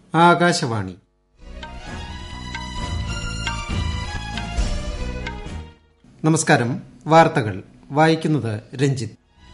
ആകാശവാണി നമസ്കാരം വാർത്തകൾ വായിക്കുന്നത് രഞ്ജിത്ത്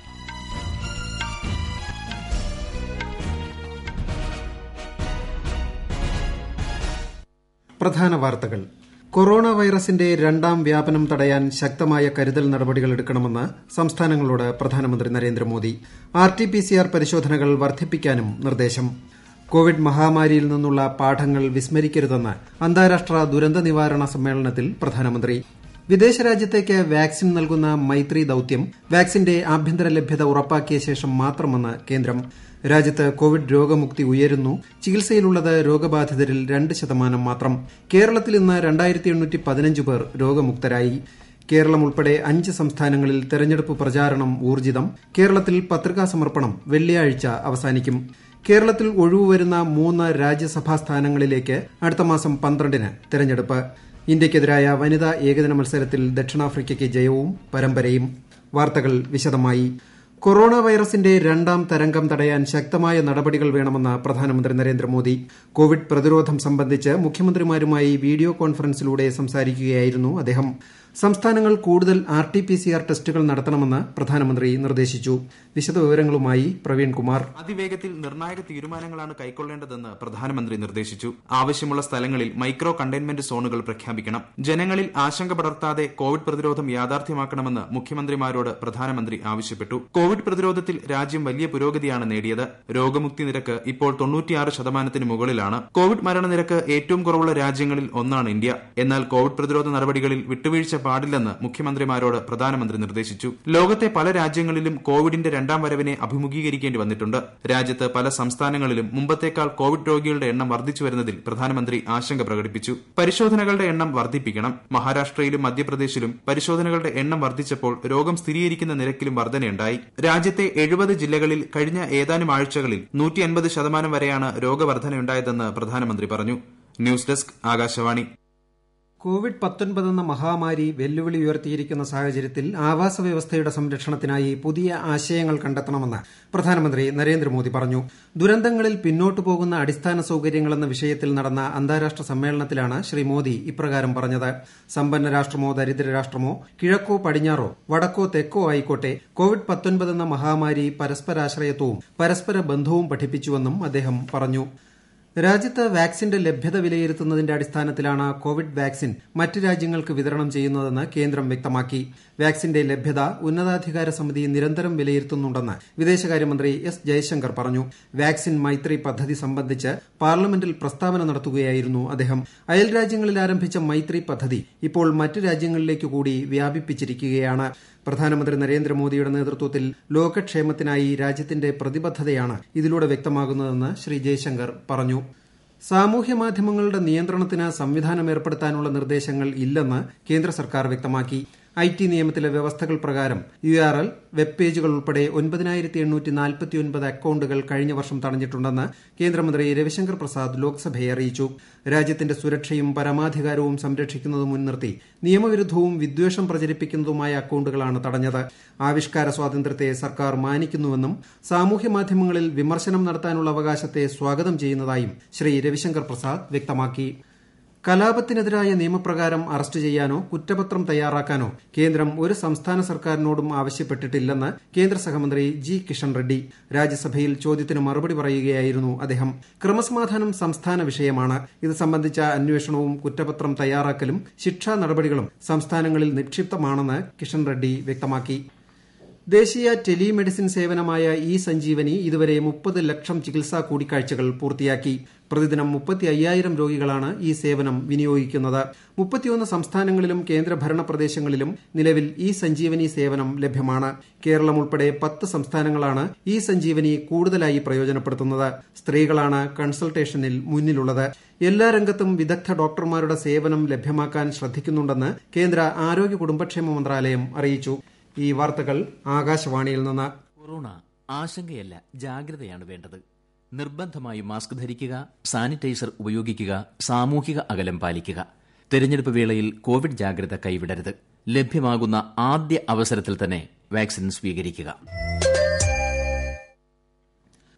പ്രധാന വാർത്തകൾ കൊറോണ വൈറസിന്റെ രണ്ടാം വ്യാപനം തടയാൻ ശക്തമായ കരുതൽ നടപടികൾ എടുക്കണമെന്ന് സംസ്ഥാനങ്ങളോട് പ്രധാനമന്ത്രി Narendra Modi R T P C R പരിശോധനകൾ വർദ്ധിപ്പിക്കാനും നിർദ്ദേശം കോവിഡ് മഹാമാരിയിൽ നിന്നുള്ള പാഠങ്ങൾ വിസ്മരിക്കരുതെന്ന് അന്താരാഷ്ട്ര ദുരന്ത നിവാരണ സമ്മേളനത്തിൽ പ്രധാനമന്ത്രി വിദേശ രാജ്യത്തേക്ക് വാക്സിൻ നൽകുന്ന മൈത്രി ദൌത്യം വാക്സിന്റെ ആഭ്യന്തര ലഭ്യത ഉറപ്പാക്കിയ ശേഷം മാത്രമെന്ന് കേന്ദ്രം രാജ്യത്ത് കോവിഡ് രോഗമുക്തി ഉയരുന്നു ചികിത്സയിലുള്ളത് രോഗബാധിതരിൽ രണ്ട് ശതമാനം മാത്രം കേരളത്തിൽ ഇന്ന് രണ്ടായിരത്തി എണ്ണൂറ്റി പതിനഞ്ച് പേർ രോഗമുക്തരായി കേരളം ഉൾപ്പെടെ അഞ്ച് സംസ്ഥാനങ്ങളിൽ തെരഞ്ഞെടുപ്പ് പ്രചാരണം ഊർജിതം കേരളത്തിൽ പത്രികാ സമർപ്പണം വെള്ളിയാഴ്ച അവസാനിക്കും കേരളത്തിൽ ഒഴിവുവരുന്ന മൂന്ന് രാജ്യസഭാ സ്ഥാനങ്ങളിലേക്ക് അടുത്ത മാസം പന്ത്രണ്ടിന് തെരഞ്ഞെടുപ്പ് ഇന്ത്യയ്ക്കെതിരായ വനിതാ ഏകദിന മത്സരത്തിൽ ദക്ഷിണാഫ്രിക്കയ്ക്ക് ജയവും പരമ്പരയും വാർത്തകൾ വിശദമായി കൊറോണ വൈറസിന്റെ രണ്ടാം തരംഗം തടയാൻ ശക്തമായ നടപടികൾ വേണമെന്ന് പ്രധാനമന്ത്രി നരേന്ദ്രമോദി കോവിഡ് പ്രതിരോധം സംബന്ധിച്ച് മുഖ്യമന്ത്രിമാരുമായി വീഡിയോ കോൺഫറൻസിലൂടെ സംസാരിക്കുകയായിരുന്നു അദ്ദേഹം സംസ്ഥാനങ്ങൾ കൂടുതൽ R T P C R ടെസ്റ്റുകൾ നടത്തണമെന്ന് പ്രധാനമന്ത്രി നിർദ്ദേശിച്ചു വിശദവിവരങ്ങളുമായി പ്രവീൺ കുമാർ അതിവേഗത്തിൽ നിർണായക തീരുമാനങ്ങളാണ് കൈക്കൊള്ളേണ്ടതെന്ന് പ്രധാനമന്ത്രി നിർദ്ദേശിച്ചു ആവശ്യമുള്ള സ്ഥലങ്ങളിൽ മൈക്രോ കണ്ടെയ്ൻമെന്റ് സോണുകൾ പ്രഖ്യാപിക്കണം ജനങ്ങളിൽ ആശങ്ക പടർത്താതെ കോവിഡ് പ്രതിരോധം യാഥാർത്ഥ്യമാക്കണമെന്ന് മുഖ്യമന്ത്രിമാരോട് പ്രധാനമന്ത്രി ആവശ്യപ്പെട്ടു കോവിഡ് പ്രതിരോധത്തിൽ രാജ്യം വലിയ പുരോഗതിയാണ് നേടിയത് രോഗമുക്തി നിരക്ക് ഇപ്പോൾ തൊണ്ണൂറ്റിയാറ് ശതമാനത്തിന് മുകളിലാണ് കോവിഡ് മരണനിരക്ക് ഏറ്റവും കുറവുള്ള രാജ്യങ്ങളിൽ ഒന്നാണ് ഇന്ത്യ എന്നാൽ കോവിഡ് പ്രതിരോധ നടപടികളിൽ വിട്ടുവീഴ്ച പാടില്ലെന്ന് മുഖ്യമന്ത്രിമാരോട് പ്രധാനമന്ത്രി നിർദ്ദേശിച്ചു ലോകത്തെ പല രാജ്യങ്ങളിലും കോവിഡിന്റെ രണ്ടാം വരവിനെ അഭിമുഖീകരിക്കേണ്ടി വന്നിട്ടുണ്ട് രാജ്യത്ത് പല സംസ്ഥാനങ്ങളിലും മുമ്പത്തേക്കാൾ കോവിഡ് രോഗികളുടെ എണ്ണം വർദ്ധിച്ചു വരുന്നതിൽ പ്രധാനമന്ത്രി ആശങ്ക പ്രകടിപ്പിച്ചു പരിശോധനകളുടെ എണ്ണം വർദ്ധിപ്പിക്കണം മഹാരാഷ്ട്രയിലും മധ്യപ്രദേശിലും പരിശോധനകളുടെ എണ്ണം വർദ്ധിച്ചപ്പോൾ രോഗം സ്ഥിരീകരിക്കുന്ന നിരക്കിലും വർധനയുണ്ടായി രാജ്യത്തെ എഴുപത് ജില്ലകളിൽ കഴിഞ്ഞ ഏതാനും ആഴ്ചകളിൽ നൂറ്റി അൻപത് ശതമാനം വരെയാണ് രോഗവർധനയുണ്ടായതെന്ന് പ്രധാനമന്ത്രി പറഞ്ഞു ന്യൂസ് ഡെസ്ക് ആകാശവാണി കോവിഡ് പത്തൊൻപത് എന്ന മഹാമാരി വെല്ലുവിളി ഉയർത്തിയിരിക്കുന്ന സാഹചര്യത്തിൽ ആവാസ വ്യവസ്ഥയുടെ സംരക്ഷണത്തിനായി പുതിയ ആശയങ്ങൾ കണ്ടെത്തണമെന്ന് പ്രധാനമന്ത്രി നരേന്ദ്രമോദി പറഞ്ഞു ദുരന്തങ്ങളിൽ പിന്നോട്ടു പോകുന്ന അടിസ്ഥാന സൌകര്യങ്ങളെന്ന വിഷയത്തിൽ നടന്ന അന്താരാഷ്ട്ര സമ്മേളനത്തിലാണ് ശ്രീ മോദി ഇപ്രകാരം പറഞ്ഞത് സമ്പന്ന രാഷ്ട്രമോ ദരിദ്ര രാഷ്ട്രമോ കിഴക്കോ പടിഞ്ഞാറോ വടക്കോ തെക്കോ ആയിക്കോട്ടെ കോവിഡ് പത്തൊൻപത് എന്ന മഹാമാരി പരസ്പരാശ്രയത്വവും പരസ്പര ബന്ധവും പഠിപ്പിച്ചുവെന്നും അദ്ദേഹം പറഞ്ഞു രാജ്യത്ത് വാക്സിന്റെ ലഭ്യത വിലയിരുത്തുന്നതിന്റെ അടിസ്ഥാനത്തിലാണ് കോവിഡ് വാക്സിൻ മറ്റ് രാജ്യങ്ങൾക്ക് വിതരണം ചെയ്യുന്നതെന്ന് കേന്ദ്രം വ്യക്തമാക്കി വാക്സിന്റെ ലഭ്യത ഉന്നതാധികാര സമിതി നിരന്തരം വിലയിരുത്തുന്നുണ്ടെന്ന് വിദേശകാര്യമന്ത്രി എസ് ജയശങ്കർ പറഞ്ഞു വാക്സിൻ മൈത്രി പദ്ധതി സംബന്ധിച്ച് പാർലമെന്റിൽ പ്രസ്താവന നടത്തുകയായിരുന്നു അദ്ദേഹം അയൽ രാജ്യങ്ങളിൽ ആരംഭിച്ച മൈത്രി പദ്ധതി ഇപ്പോൾ മറ്റ് രാജ്യങ്ങളിലേക്ക് കൂടി വ്യാപിപ്പിച്ചിരിക്കുകയാണ് പ്രധാനമന്ത്രി നരേന്ദ്രമോദിയുടെ നേതൃത്വത്തിൽ ലോകക്ഷേമത്തിനായി രാജ്യത്തിന്റെ പ്രതിബദ്ധതയാണ് ഇതിലൂടെ വ്യക്തമാകുന്നതെന്ന് ശ്രീ ജയശങ്കർ പറഞ്ഞു സാമൂഹ്യ മാധ്യമങ്ങളുടെ നിയന്ത്രണത്തിന് സംവിധാനം ഏർപ്പെടുത്താനുള്ള നിർദ്ദേശങ്ങൾ ഇല്ലെന്ന് കേന്ദ്ര സർക്കാർ വ്യക്തമാക്കി ഐ ടി നിയമത്തിലെ വ്യവസ്ഥകൾ പ്രകാരം യു ആർ എൽ വെബ് പേജുകൾ ഉൾപ്പെടെ ഒൻപതിനായിരത്തി എണ്ണൂറ്റി നാൽപ്പത്തിയൊൻപത് അക്കൌണ്ടുകൾ കഴിഞ്ഞ വർഷം തടഞ്ഞിട്ടുണ്ടെന്ന് കേന്ദ്രമന്ത്രി രവിശങ്കർ പ്രസാദ് ലോക്സഭയെ അറിയിച്ചു രാജ്യത്തിന്റെ സുരക്ഷയും പരമാധികാരവും സംരക്ഷിക്കുന്നത് മുൻനിർത്തി നിയമവിരുദ്ധവും വിദ്വേഷം പ്രചരിപ്പിക്കുന്നതുമായ അക്കൌണ്ടുകളാണ് തടഞ്ഞത് ആവിഷ്കാര സ്വാതന്ത്ര്യത്തെ സർക്കാർ മാനിക്കുന്നുവെന്നും സാമൂഹ്യ മാധ്യമങ്ങളിൽ വിമർശനം നടത്താനുള്ള അവകാശത്തെ സ്വാഗതം ചെയ്യുന്നതായും ശ്രീ രവിശങ്കർ പ്രസാദ് വ്യക്തമാക്കി കലാപത്തിനെതിരായ നിയമപ്രകാരം അറസ്റ്റ് ചെയ്യാനോ കുറ്റപത്രം തയ്യാറാക്കാനോ കേന്ദ്രം ഒരു സംസ്ഥാന സർക്കാരിനോടും ആവശ്യപ്പെട്ടിട്ടില്ലെന്ന് കേന്ദ്ര സഹമന്ത്രി ജി കിഷൻ റെഡ്ഡി രാജ്യസഭയിൽ ചോദ്യത്തിന് മറുപടി പറയുകയായിരുന്നു അദ്ദേഹം ക്രമസമാധാനം സംസ്ഥാന വിഷയമാണ് ഇത് സംബന്ധിച്ച അന്വേഷണവും കുറ്റപത്രം തയ്യാറാക്കലും ശിക്ഷാ നടപടികളും സംസ്ഥാനങ്ങളിൽ നിക്ഷിപ്തമാണെന്ന് കിഷൻ റെഡ്ഡി വ്യക്തമാക്കി ദേശീയ ടെലിമെഡിസിൻ സേവനമായ ഇ സഞ്ജീവനി ഇതുവരെ മുപ്പത് ലക്ഷം ചികിത്സാ കൂടിക്കാഴ്ചകൾ പൂർത്തിയാക്കി പ്രതിദിനം മുപ്പത്തി അയ്യായിരം രോഗികളാണ് ഈ സേവനം വിനിയോഗിക്കുന്നത് മുപ്പത്തിയൊന്ന് സംസ്ഥാനങ്ങളിലും കേന്ദ്രഭരണ പ്രദേശങ്ങളിലും നിലവിൽ ഇ സഞ്ജീവനി സേവനം ലഭ്യമാണ് കേരളം ഉൾപ്പെടെ പത്ത് സംസ്ഥാനങ്ങളാണ് ഇ സഞ്ജീവനി കൂടുതലായി പ്രയോജനപ്പെടുത്തുന്നത് സ്ത്രീകളാണ് കൺസൾട്ടേഷനിൽ മുന്നിലുള്ളത് എല്ലാ രംഗത്തും വിദഗ്ധ ഡോക്ടർമാരുടെ സേവനം ലഭ്യമാക്കാൻ ശ്രദ്ധിക്കുന്നുണ്ടെന്ന് കേന്ദ്ര ആരോഗ്യ കുടുംബക്ഷേമ മന്ത്രാലയം അറിയിച്ചു ഈ വാർത്തകൾ ആകാശവാണിയിൽ നിന്ന് കൊറോണ ആശങ്കയല്ല ജാഗ്രതയാണ് വേണ്ടത് നിർബന്ധമായി മാസ്ക് ധരിക്കുക സാനിറ്റൈസർ ഉപയോഗിക്കുക സാമൂഹിക അകലം പാലിക്കുക തെരഞ്ഞെടുപ്പ് വേളയിൽ കോവിഡ് ജാഗ്രത കൈവിടരുത് ലഭ്യമാകുന്ന ആദ്യ അവസരത്തിൽ തന്നെ വാക്സിൻ സ്വീകരിക്കുക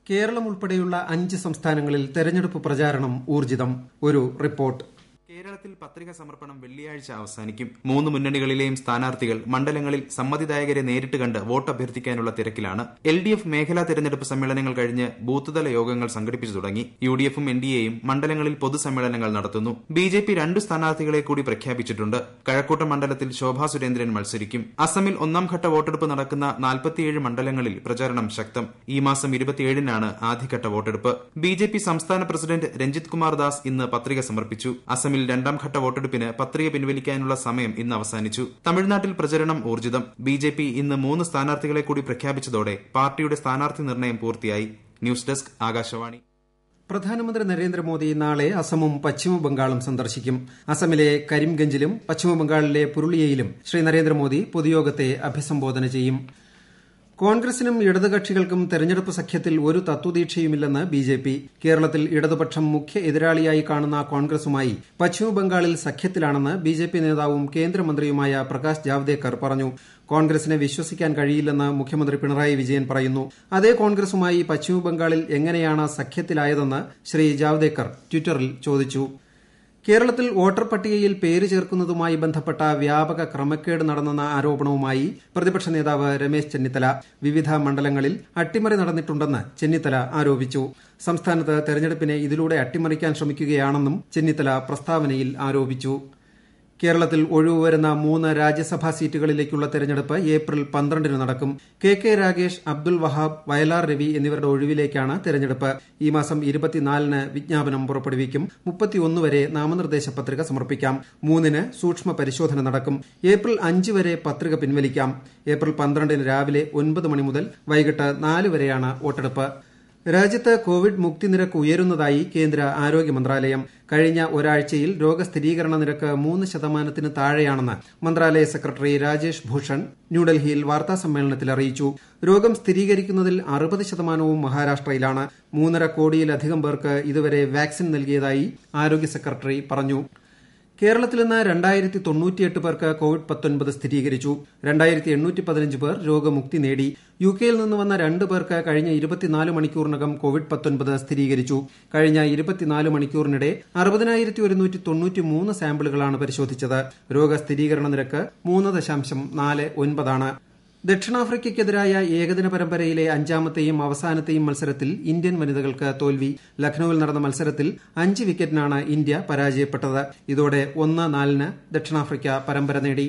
കേരളം ഉൾപ്പെടെയുള്ള അഞ്ച് സംസ്ഥാനങ്ങളിൽ തെരഞ്ഞെടുപ്പ് പ്രചാരണം ഊർജിതം ഒരു റിപ്പോർട്ട് കേരളത്തിൽ പത്രിക സമർപ്പണം വെള്ളിയാഴ്ച അവസാനിക്കും മൂന്ന് മുന്നണികളിലെയും സ്ഥാനാർത്ഥികൾ മണ്ഡലങ്ങളിൽ സമ്മതിദായകരെ നേരിട്ട് കണ്ട് വോട്ട് അഭ്യർത്ഥിക്കാനുള്ള തിരക്കിലാണ് എൽ ഡി എഫ് മേഖലാ തെരഞ്ഞെടുപ്പ് സമ്മേളനങ്ങൾ കഴിഞ്ഞ് ബൂത്തുതല യോഗങ്ങൾ സംഘടിപ്പിച്ചു തുടങ്ങി യു ഡി എഫും എൻ ഡി എയും മണ്ഡലങ്ങളിൽ പൊതുസമ്മേളനങ്ങൾ നടത്തുന്നു ബി ജെ പി രണ്ട് സ്ഥാനാർത്ഥികളെ കൂടി പ്രഖ്യാപിച്ചിട്ടുണ്ട് കഴക്കൂട്ടം മണ്ഡലത്തിൽ ശോഭാ സുരേന്ദ്രൻ മത്സരിക്കും അസമിൽ ഒന്നാം ഘട്ട വോട്ടെടുപ്പ് നടക്കുന്ന നാൽപ്പത്തിയേഴ് മണ്ഡലങ്ങളിൽ പ്രചാരണം ശക്തം ഈ മാസം ഇരുപത്തിയേഴിനാണ് ആദ്യഘട്ട വോട്ടെടുപ്പ് ബി ജെ പി സംസ്ഥാന പ്രസിഡന്റ് രഞ്ജിത് കുമാർ ദാസ് ഇന്ന് പത്രിക സമർപ്പിച്ചു അസമിൽ രണ്ടാം ഘട്ട വോട്ടെടുപ്പിന് പത്രിക പിൻവലിക്കാനുള്ള സമയം ഇന്ന് അവസാനിച്ചു തമിഴ്നാട്ടിൽ പ്രചരണം ഊർജിതം ബി ജെ പി ഇന്ന് മൂന്ന് സ്ഥാനാർത്ഥികളെ കൂടി പ്രഖ്യാപിച്ചതോടെ പാർട്ടിയുടെ സ്ഥാനാർത്ഥി നിർണയം പൂർത്തിയായി ന്യൂസ് ഡെസ്ക് ആകാശവാണി പ്രധാനമന്ത്രി നരേന്ദ്രമോദി നാളെ അസമും പശ്ചിമബംഗാളും സന്ദർശിക്കും അസമിലെ കരിംഗഞ്ചിലും പശ്ചിമബംഗാളിലെ പുരുളിയയിലും ശ്രീ നരേന്ദ്രമോദി പൊതുയോഗത്തെ അഭിസംബോധന ചെയ്യും കോൺഗ്രസിനും ഇടതുകക്ഷികൾക്കും തെരഞ്ഞെടുപ്പ് സഖ്യത്തിൽ ഒരു തത്വദീക്ഷയുമില്ലെന്ന് ബി ജെ പി കേരളത്തിൽ ഇടതുപക്ഷം മുഖ്യ എതിരാളിയായി കാണുന്ന കോൺഗ്രസുമായി പശ്ചിമബംഗാളിൽ സഖ്യത്തിലാണെന്ന് ബി ജെ പി നേതാവും കേന്ദ്രമന്ത്രിയുമായ പ്രകാശ് ജാവ്ദേക്കർ പറഞ്ഞു കോൺഗ്രസിനെ വിശ്വസിക്കാൻ കഴിയില്ലെന്ന് മുഖ്യമന്ത്രി പിണറായി വിജയൻ പറയുന്നു അതേ കോൺഗ്രസുമായി പശ്ചിമബംഗാളിൽ എങ്ങനെയാണ് സഖ്യത്തിലായതെന്ന് ശ്രീ ജാവ്ദേക്കർ ട്വിറ്ററിൽ ചോദിച്ചു കേരളത്തിൽ വോട്ടർ പട്ടികയിൽ പേര് ചേർക്കുന്നതുമായി ബന്ധപ്പെട്ട വ്യാപക ക്രമക്കേട് നടന്നെന്ന ആരോപണവുമായി പ്രതിപക്ഷ നേതാവ് രമേശ് ചെന്നിത്തല വിവിധ മണ്ഡലങ്ങളിൽ അട്ടിമറി നടന്നിട്ടുണ്ടെന്ന് ചെന്നിത്തല ആരോപിച്ചു സംസ്ഥാനത്ത് തെരഞ്ഞെടുപ്പിനെ ഇതിലൂടെ അട്ടിമറിക്കാൻ ശ്രമിക്കുകയാണെന്നും ചെന്നിത്തല പ്രസ്താവനയിൽ ആരോപിച്ചു കേരളത്തിൽ ഒഴിവ് വരുന്ന മൂന്ന് രാജ്യസഭാ സീറ്റുകളിലേക്കുള്ള തെരഞ്ഞെടുപ്പ് ഏപ്രിൽ പന്ത്രണ്ടിന് നടക്കും കെ കെ രാഗേഷ് അബ്ദുൽ വഹാബ് വയലാർ രവി എന്നിവരുടെ ഒഴിവിലേക്കാണ് തെരഞ്ഞെടുപ്പ് ഈ മാസം ഇരുപത്തിനാലിന് വിജ്ഞാപനം പുറപ്പെടുവിക്കും മുപ്പത്തിയൊന്ന് വരെ നാമനിർദ്ദേശ പത്രിക സമർപ്പിക്കാം മൂന്നിന് സൂക്ഷ്മ പരിശോധന നടക്കും ഏപ്രിൽ അഞ്ച് വരെ പത്രിക പിൻവലിക്കാം ഏപ്രിൽ പന്ത്രണ്ടിന് രാവിലെ ഒൻപത് മണി മുതൽ വൈകിട്ട് നാല് വരെയാണ് വോട്ടെടുപ്പ് രാജ്യത്ത് കോവിഡ് മുക്തി നിരക്ക് ഉയരുന്നതായി കേന്ദ്ര ആരോഗ്യ മന്ത്രാലയം കഴിഞ്ഞ ഒരാഴ്ചയിൽ രോഗസ്ഥിരീകരണ നിരക്ക് മൂന്ന് ശതമാനത്തിന് താഴെയാണെന്ന് മന്ത്രാലയ സെക്രട്ടറി രാജേഷ് ഭൂഷൺ ന്യൂഡൽഹിയിൽ വാർത്താസമ്മേളനത്തിൽ അറിയിച്ചു രോഗം സ്ഥിരീകരിക്കുന്നതിൽ അറുപത് ശതമാനവും മഹാരാഷ്ട്രയിലാണ് മൂന്നര കോടിയിലധികം പേർക്ക് ഇതുവരെ വാക്സിൻ നൽകിയതായി ആരോഗ്യ സെക്രട്ടറി പറഞ്ഞു കേരളത്തിൽ നിന്ന് രണ്ടായിരത്തി തൊണ്ണൂറ്റിയെട്ട് പേർക്ക് കോവിഡ് പത്തൊൻപത് സ്ഥിരീകരിച്ചു രണ്ടായിരത്തി എണ്ണൂറ്റി പതിനഞ്ച് പേർ രോഗമുക്തി നേടി യു കെയിൽ നിന്ന് വന്ന രണ്ട് പേർക്ക് കഴിഞ്ഞ ഇരുപത്തിനാല് മണിക്കൂറിനകം കോവിഡ് പത്തൊൻപത് സ്ഥിരീകരിച്ചു കഴിഞ്ഞ ഇരുപത്തിനാല് മണിക്കൂറിനിടെ അറുപതിനായിരത്തി ഒരുന്നൂറ്റി തൊണ്ണൂറ്റി മൂന്ന് സാമ്പിളുകളാണ് പരിശോധിച്ചത് രോഗസ്ഥിരീകരണ നിരക്ക് മൂന്ന് ദശാംശം നാല് ഒൻപതാണ് ദക്ഷിണാഫ്രിക്കയ്ക്കെതിരായ ഏകദിന പരമ്പരയിലെ അഞ്ചാമത്തെയും അവസാനത്തെയും മത്സരത്തിൽ ഇന്ത്യൻ വനിതകൾക്ക് തോൽവി ലക്നൌവിൽ നടന്ന മത്സരത്തിൽ അഞ്ച് വിക്കറ്റിനാണ് ഇന്ത്യ പരാജയപ്പെട്ടത് ഇതോടെ ഒന്ന് നാലിന് ദക്ഷിണാഫ്രിക്ക പരമ്പര നേടി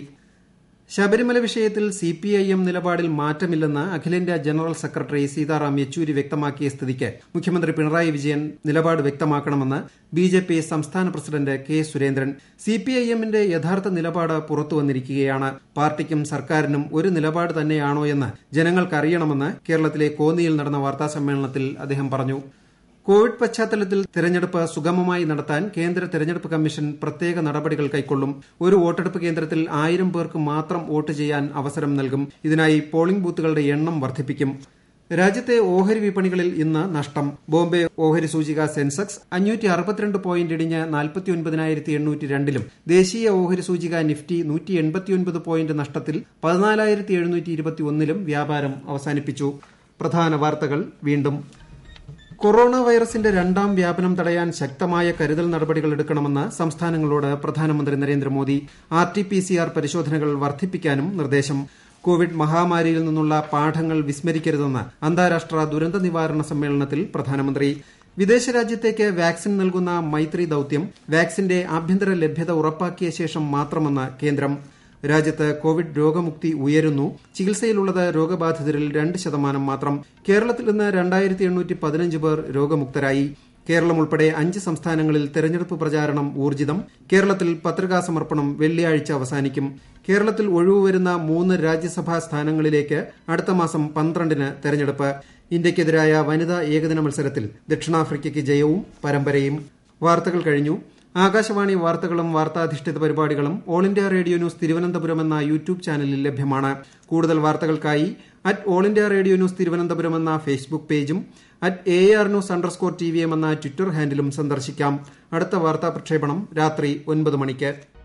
ശബരിമല വിഷയത്തിൽ സിപിഐഎം നിലപാടിൽ മാറ്റമില്ലെന്ന് അഖിലേന്ത്യാ ജനറൽ സെക്രട്ടറി സീതാറാം യെച്ചൂരി വ്യക്തമാക്കിയ സ്ഥിതിക്ക് മുഖ്യമന്ത്രി പിണറായി വിജയൻ നിലപാട് വ്യക്തമാക്കണമെന്ന് ബിജെപി സംസ്ഥാന പ്രസിഡന്റ് കെ സുരേന്ദ്രൻ സിപിഐഎമ്മിന്റെ യഥാർത്ഥ നിലപാട് പുറത്തുവന്നിരിക്കുകയാണ് പാർട്ടിക്കും സർക്കാരിനും ഒരു നിലപാട് തന്നെയാണോയെന്ന് ജനങ്ങൾക്കറിയണമെന്ന് കേരളത്തിലെ കോന്നിയിൽ നടന്ന വാർത്താസമ്മേളനത്തിൽ അദ്ദേഹം പറഞ്ഞു കോവിഡ് പശ്ചാത്തലത്തിൽ തെരഞ്ഞെടുപ്പ് സുഗമമായി നടത്താൻ കേന്ദ്ര തെരഞ്ഞെടുപ്പ് കമ്മീഷൻ പ്രത്യേക നടപടികൾ കൈക്കൊള്ളും ഒരു വോട്ടെടുപ്പ് കേന്ദ്രത്തിൽ ആയിരം പേർക്ക് മാത്രം വോട്ട് ചെയ്യാൻ അവസരം നൽകും ഇതിനായി പോളിംഗ് ബൂത്തുകളുടെ എണ്ണം വർദ്ധിപ്പിക്കും രാജ്യത്തെ ഓഹരി വിപണികളിൽ ഇന്ന് നഷ്ടം ബോംബെ ഓഹരി സൂചിക സെൻസെക്സ് അഞ്ഞൂറ്റി അറുപത്തിരണ്ട് പോയിന്റ് ഇടിഞ്ഞ് നാൽപ്പത്തി ഒൻപതിനായിരത്തി എണ്ണൂറ്റി രണ്ടിലും ദേശീയ ഓഹരി സൂചിക നിഫ്റ്റി നൂറ്റി എൺപത്തിയൊൻപത് പോയിന്റ് നഷ്ടത്തിൽ പതിനാലായിരത്തി എഴുന്നൂറ്റി ഇരുപത്തി ഒന്നിലും വ്യാപാരം അവസാനിപ്പിച്ചു പ്രധാന വാർത്തകൾ വീണ്ടും കൊറോണ വൈറസിന്റെ രണ്ടാം വ്യാപനം തടയാൻ ശക്തമായ കരുതൽ നടപടികൾ എടുക്കണമെന്ന് സംസ്ഥാനങ്ങളോട് പ്രധാനമന്ത്രി Narendra Modi R T P C R പരിശോധനകൾ വർദ്ധിപ്പിക്കാനും നിർദ്ദേശം കോവിഡ് മഹാമാരിയിൽ നിന്നുള്ള പാഠങ്ങൾ വിസ്മരിക്കരുതെന്ന് അന്താരാഷ്ട്ര ദുരന്ത നിവാരണ സമ്മേളനത്തിൽ പ്രധാനമന്ത്രി വിദേശ രാജ്യത്തേക്ക് വാക്സിൻ നൽകുന്ന മൈത്രി ദൌത്യം വാക്സിന്റെ ആഭ്യന്തര ലഭ്യത ഉറപ്പാക്കിയ ശേഷം മാത്രമെന്ന് കേന്ദ്രം രാജ്യത്ത് കോവിഡ് രോഗമുക്തി ഉയരുന്നു ചികിത്സയിലുള്ളത് രോഗബാധിതരിൽ രണ്ട് ശതമാനം മാത്രം കേരളത്തിൽ നിന്ന് രണ്ടായിരത്തി എണ്ണൂറ്റി പതിനഞ്ച് പേർ രോഗമുക്തരായി കേരളം ഉൾപ്പെടെ അഞ്ച് സംസ്ഥാനങ്ങളിൽ തെരഞ്ഞെടുപ്പ് പ്രചാരണം ഊർജിതം കേരളത്തിൽ പത്രികാ സമർപ്പണം വെള്ളിയാഴ്ച അവസാനിക്കും കേരളത്തിൽ ഒഴിവ് വരുന്ന മൂന്ന് രാജ്യസഭാ സ്ഥാനങ്ങളിലേക്ക് അടുത്ത മാസം പന്ത്രണ്ടിന് തെരഞ്ഞെടുപ്പ് ഇന്ത്യയ്ക്കെതിരായ വനിതാ ഏകദിന മത്സരത്തിൽ ദക്ഷിണാഫ്രിക്കയ്ക്ക് ജയവും പരമ്പരയും വാർത്തകൾ കഴിഞ്ഞു ആകാശവാണി വാർത്തകളും വാർത്താധിഷ്ഠിത പരിപാടികളും all India radio news Thiruvananthapuram എന്ന യൂട്യൂബ് ചാനലിൽ ലഭ്യമാണ് കൂടുതൽ വാർത്തകൾക്കായി at all India radio news Thiruvananthapuram എന്ന ഫേസ്ബുക്ക് പേജും at A R news underscore T V M എന്ന ട്വിറ്റർ ഹാൻഡിലും സന്ദർശിക്കാം അടുത്ത വാർത്താ പ്രക്ഷേപണം രാത്രി ഒൻപത് മണിക്ക്